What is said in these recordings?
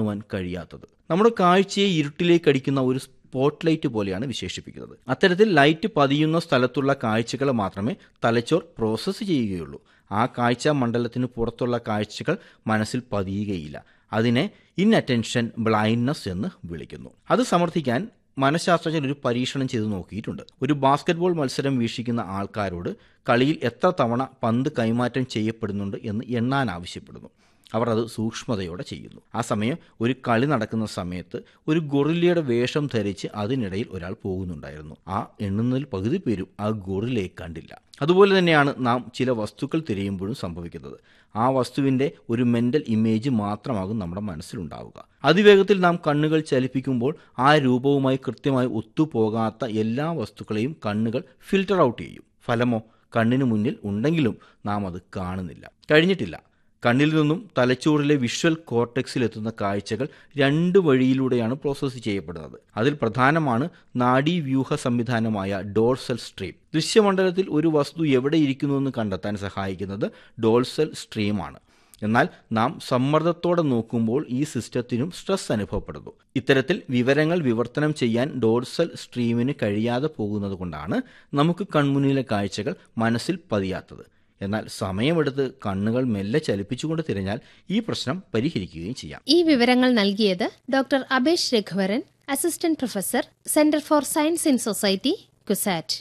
കാണുവാൻ കഴിയാത്തത് നമ്മുടെ കാഴ്ചയെ ഇരുട്ടിലേക്ക് അടിക്കുന്ന ഒരു സ്പോട്ട് ലൈറ്റ് പോലെയാണ് വിശേഷിപ്പിക്കുന്നത് അത്തരത്തിൽ ലൈറ്റ് പതിയുന്ന സ്ഥലത്തുള്ള കാഴ്ചകൾ മാത്രമേ തലച്ചോർ പ്രോസസ്സ് ചെയ്യുകയുള്ളൂ ആ കാഴ്ച മണ്ഡലത്തിന് പുറത്തുള്ള കാഴ്ചകൾ മനസ്സിൽ പതിയുകയില്ല അതിനെ ഇൻഅറ്റൻഷൻ ബ്ലൈൻഡ്നസ് എന്ന് വിളിക്കുന്നു അത് സമർത്ഥിക്കാൻ മനഃശാസ്ത്രജ്ഞർ ഒരു പരീക്ഷണം ചെയ്തു നോക്കിയിട്ടുണ്ട് ഒരു ബാസ്കറ്റ്ബോൾ മത്സരം വീക്ഷിക്കുന്ന ആൾക്കാരോട് കളിയിൽ എത്ര തവണ പന്ത് കൈമാറ്റം ചെയ്യപ്പെടുന്നുണ്ട് എന്ന് എണ്ണാൻ ആവശ്യപ്പെടുന്നു അവർ അത് സൂക്ഷ്മതയോടെ ചെയ്യുന്നു ആ സമയം ഒരു കളി നടക്കുന്ന സമയത്ത് ഒരു ഗൊറില്ലയുടെ വേഷം ധരിച്ച് അതിനിടയിൽ ഒരാൾ പോകുന്നുണ്ടായിരുന്നു ആ എണ്ണുന്നതിൽ പകുതി പേരും ആ ഗൊറില്ലയെ കണ്ടില്ല അതുപോലെ തന്നെയാണ് നാം ചില വസ്തുക്കൾ തിരയുമ്പോഴും സംഭവിക്കുന്നത് ആ വസ്തുവിൻ്റെ ഒരു മെൻ്റൽ ഇമേജ് മാത്രമാകും നമ്മുടെ മനസ്സിലുണ്ടാവുക അതിവേഗത്തിൽ നാം കണ്ണുകൾ ചലിപ്പിക്കുമ്പോൾ ആ രൂപവുമായി കൃത്യമായി ഒത്തുപോകാത്ത എല്ലാ വസ്തുക്കളെയും കണ്ണുകൾ ഫിൽട്ടർ ഔട്ട് ചെയ്യും ഫലമോ കണ്ണിന് മുന്നിൽ ഉണ്ടെങ്കിലും നാം അത് കാണുന്നില്ല കഴിഞ്ഞിട്ടില്ല കണ്ണിൽ നിന്നും തലച്ചോറിലെ വിഷ്വൽ കോർട്ടെക്സിൽ എത്തുന്ന കാഴ്ചകൾ രണ്ട് വഴിയിലൂടെയാണ് പ്രോസസ്സ് ചെയ്യപ്പെടുന്നത് അതിൽ പ്രധാനമാണ് നാഡീവ്യൂഹ സംവിധാനമായ ഡോൾസൽ സ്ട്രീം ദൃശ്യമണ്ഡലത്തിൽ ഒരു വസ്തു എവിടെ ഇരിക്കുന്നുവെന്ന് കണ്ടെത്താൻ സഹായിക്കുന്നത് ഡോൾസൽ സ്ട്രീമാണ് എന്നാൽ നാം സമ്മർദ്ദത്തോടെ നോക്കുമ്പോൾ ഈ സിസ്റ്റത്തിനും സ്ട്രെസ് അനുഭവപ്പെടുന്നു ഇത്തരത്തിൽ വിവരങ്ങൾ വിവർത്തനം ചെയ്യാൻ ഡോർസൽ സ്ട്രീമിന് കഴിയാതെ പോകുന്നത് കൊണ്ടാണ് നമുക്ക് കൺമുന്നിലെ കാഴ്ചകൾ മനസ്സിൽ പതിയാത്തത് എന്നാൽ സമയമെടുത്ത് കണ്ണുകൾ മെല്ലെ ചലിപ്പിച്ചുകൊണ്ട് തിരഞ്ഞാൽ ഈ പ്രശ്നം പരിഹരിക്കുകയും ചെയ്യാം ഈ വിവരങ്ങൾ നൽകിയത് doctor Abesh Raghuvaran assistant professor centre for science in society CUSAT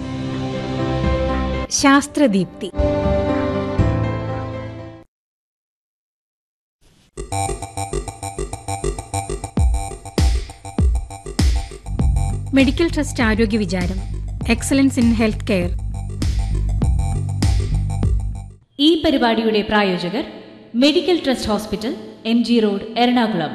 ശാസ്ത്രദീപ്തി മെഡിക്കൽ ട്രസ്റ്റ് ആരോഗ്യ വിചാരം എക്സലൻസ് ഇൻ ഹെൽത്ത് കെയർ ഈ പരിപാടിയുടെ പ്രായോജകർ medical trust hospital M G road Ernakulam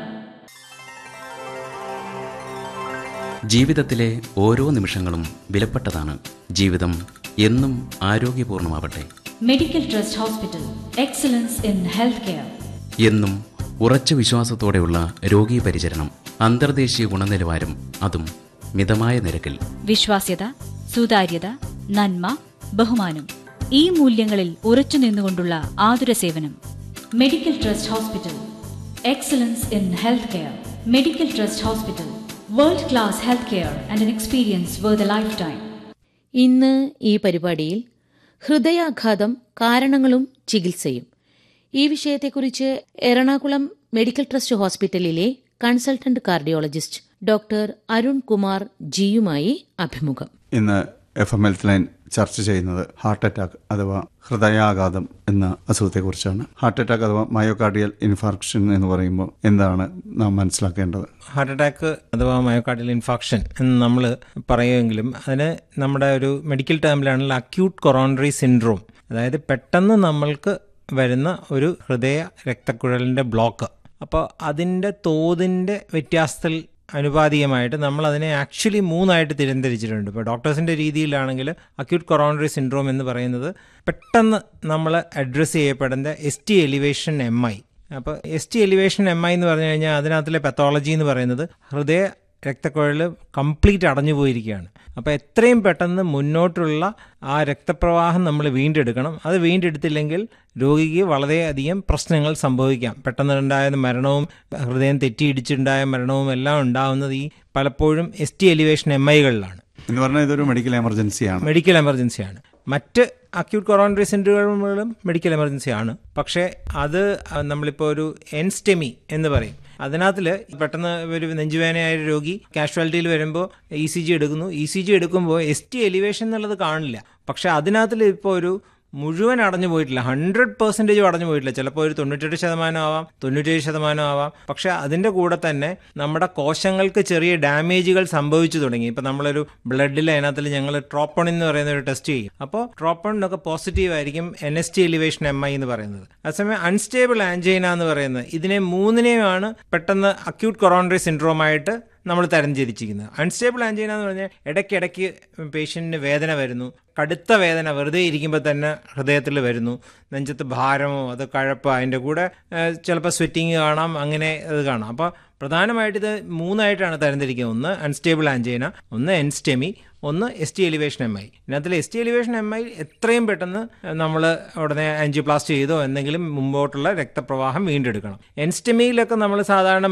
ജീവിതത്തിലെ ഓരോ നിമിഷങ്ങളും വിലപ്പെട്ടതാണ് ജീവിതം എന്നും ആരോഗ്യപൂർണമാവട്ടെ medical trust hospital excellence in health care എന്നും ഉറച്ച വിശ്വാസത്തോടെയുള്ള രോഗീ പരിചരണം അന്തർദേശീയ ഗുണനിലവാരം അതും മിതമായ നിരക്കിൽ വിശ്വാസ്യത സുതാര്യത നന്മ ബഹുമാനം ഈ മൂല്യങ്ങളിൽ ഉറച്ചു നിന്നുകൊണ്ടുള്ള ആതുര സേവനം medical trust hospital excellence in health care medical trust hospital world class health care and an experience where life time ഇന്ന് ഈ പരിപാടിയിൽ ഹൃദയാഘാതം കാരണങ്ങളും ചികിത്സയും ഈ വിഷയത്തെക്കുറിച്ച് എറണാകുളം മെഡിക്കൽ ട്രസ്റ്റ് ഹോസ്പിറ്റലിലെ consultant cardiologist doctor Arun Kumar ജിയുമായി അഭിമുഖം ഇന്ന് എഫ് എം ഹെൽത്ത് ലൈൻ ചർച്ച ചെയ്യുന്നത് ഹാർട്ട് അറ്റാക്ക് അഥവാ ഹൃദയാഘാതം എന്ന അസുഖത്തെക്കുറിച്ചാണ് ഹാർട്ട് അറ്റാക്ക് അഥവാ മയോകാർഡിയൽ ഇൻഫാർക്ഷൻ എന്ന് പറയുമ്പോൾ എന്താണ് നാം മനസ്സിലാക്കേണ്ടത് ഹാർട്ട് അറ്റാക്ക് അഥവാ മയോകാർഡിയൽ ഇൻഫാക്ഷൻ എന്ന് നമ്മൾ പറയുമെങ്കിലും അതിന് നമ്മുടെ ഒരു മെഡിക്കൽ ടേമിലാണെങ്കിൽ അക്യൂട്ട് കൊറോണറി സിൻഡ്രോം അതായത് പെട്ടെന്ന് നമ്മൾക്ക് വരുന്ന ഒരു ഹൃദയ രക്തക്കുഴലിൻ്റെ ബ്ലോക്ക് അപ്പോൾ അതിൻ്റെ തോതിൻ്റെ വ്യത്യാസത്തിൽ അനുപാതികമായിട്ട് നമ്മൾ അതിനെ ആക്ച്വലി മൂന്നായിട്ട് തിരംതിരിച്ചിട്ടുണ്ട് ഇപ്പോൾ ഡോക്ടേഴ്സിൻ്റെ രീതിയിലാണെങ്കിൽ അക്യൂട്ട് കൊറോണറി സിൻഡ്രോം എന്ന് പറയുന്നത് പെട്ടെന്ന് നമ്മൾ അഡ്രസ്സ് ചെയ്യപ്പെടുന്ന S T elevation M I അപ്പോൾ S T elevation M I എന്ന് പറഞ്ഞു കഴിഞ്ഞാൽ അതിനകത്തിലെ പെത്തോളജി എന്ന് പറയുന്നത് ഹൃദയ രക്തക്കുഴൽ കംപ്ലീറ്റ് അടഞ്ഞു പോയിരിക്കുകയാണ് അപ്പോൾ എത്രയും പെട്ടെന്ന് മുന്നോട്ടുള്ള ആ രക്തപ്രവാഹം നമ്മൾ വീണ്ടെടുക്കണം അത് വീണ്ടെടുത്തില്ലെങ്കിൽ രോഗിക്ക് വളരെയധികം പ്രശ്നങ്ങൾ സംഭവിക്കാം പെട്ടെന്ന് ഉണ്ടായ മരണവും ഹൃദയം തെറ്റിയിടിച്ചുണ്ടായ മരണവും എല്ലാം ഉണ്ടാകുന്നത് ഈ പലപ്പോഴും എസ് ടി എലിവേഷൻ എം ഐകളിലാണ് എന്ന് പറഞ്ഞാൽ ഇതൊരു മെഡിക്കൽ എമർജൻസിയാണ് മെഡിക്കൽ എമർജൻസിയാണ് മറ്റ് അക്യൂട്ട് കൊറോണറി സിൻഡ്രോമുകളും മെഡിക്കൽ എമർജൻസി ആണ് പക്ഷേ അത് നമ്മളിപ്പോൾ ഒരു എൻസ്റ്റെമി എന്ന് പറയും അതിനകത്തിൽ പെട്ടെന്ന് ഒരു നെഞ്ചുവേദനയായ ഒരു രോഗി കാഷ്വാലിറ്റിയിൽ വരുമ്പോൾ ഇ സി ജി എടുക്കുന്നു ഇ സി ജി എടുക്കുമ്പോൾ എസ് ടി എലിവേഷൻ എന്നുള്ളത് കാണില്ല പക്ഷേ അതിനകത്തിൽ ഇപ്പോൾ ഒരു മുഴുവൻ അടഞ്ഞു പോയിട്ടില്ല ഹൺഡ്രഡ് പെർസെൻറ്റേജും അടഞ്ഞു പോയിട്ടില്ല ചിലപ്പോൾ ഒരു തൊണ്ണൂറ്റെട്ട് ശതമാനം ആവാം തൊണ്ണൂറ്റേഴ് ശതമാനം ആവാം പക്ഷെ അതിൻ്റെ കൂടെ തന്നെ നമ്മുടെ കോശങ്ങൾക്ക് ചെറിയ ഡാമേജുകൾ സംഭവിച്ചു തുടങ്ങി ഇപ്പം നമ്മളൊരു ബ്ലഡിൽ അതിനകത്തിൽ ഞങ്ങൾ ട്രോപ്പോൺ എന്ന് പറയുന്ന ഒരു ടെസ്റ്റ് ചെയ്യും അപ്പോൾ ട്രോപ്പോണിനൊക്കെ പോസിറ്റീവ് ആയിരിക്കും N S T elevation M I എന്ന് പറയുന്നത് അതേസമയം അൺസ്റ്റേബിൾ ആൻജൈന എന്ന് പറയുന്നത് ഇതിനെ മൂന്നിനെയുമാണ് പെട്ടെന്ന് അക്യൂട്ട് കൊറോണറി സിൻഡ്രോമായിട്ട് നമ്മൾ തരംതിരിച്ചിരിക്കുന്നത് അൺസ്റ്റേബിൾ ആൻജൈന എന്ന് പറഞ്ഞാൽ ഇടയ്ക്കിടയ്ക്ക് പേഷ്യൻറ്റിന് വേദന വരുന്നു കടുത്ത വേദന വെറുതെ ഇരിക്കുമ്പോൾ തന്നെ ഹൃദയത്തിൽ വരുന്നു നെഞ്ചത്ത് ഭാരമോ അത് കഴപ്പോ അതിൻ്റെ കൂടെ ചിലപ്പോൾ സ്വെറ്റിങ് കാണാം അങ്ങനെ അത് കാണാം അപ്പോൾ പ്രധാനമായിട്ട് ഇത് മൂന്നായിട്ടാണ് തരംതിരിക്കുന്നത് ഒന്ന് അൺസ്റ്റേബിൾ ആൻജൈന ഒന്ന് എൻസ്റ്റെമി ഒന്ന് S T elevation M I ഇതിനകത്തിൽ S T elevation M I എത്രയും പെട്ടെന്ന് നമ്മൾ ഉടനെ ആൻജിയോപ്ലാസ്റ്റ് ചെയ്തോ എന്തെങ്കിലും മുമ്പോട്ടുള്ള രക്തപ്രവാഹം വീണ്ടെടുക്കണം എൻസ്റ്റെമിയിലൊക്കെ നമ്മൾ സാധാരണ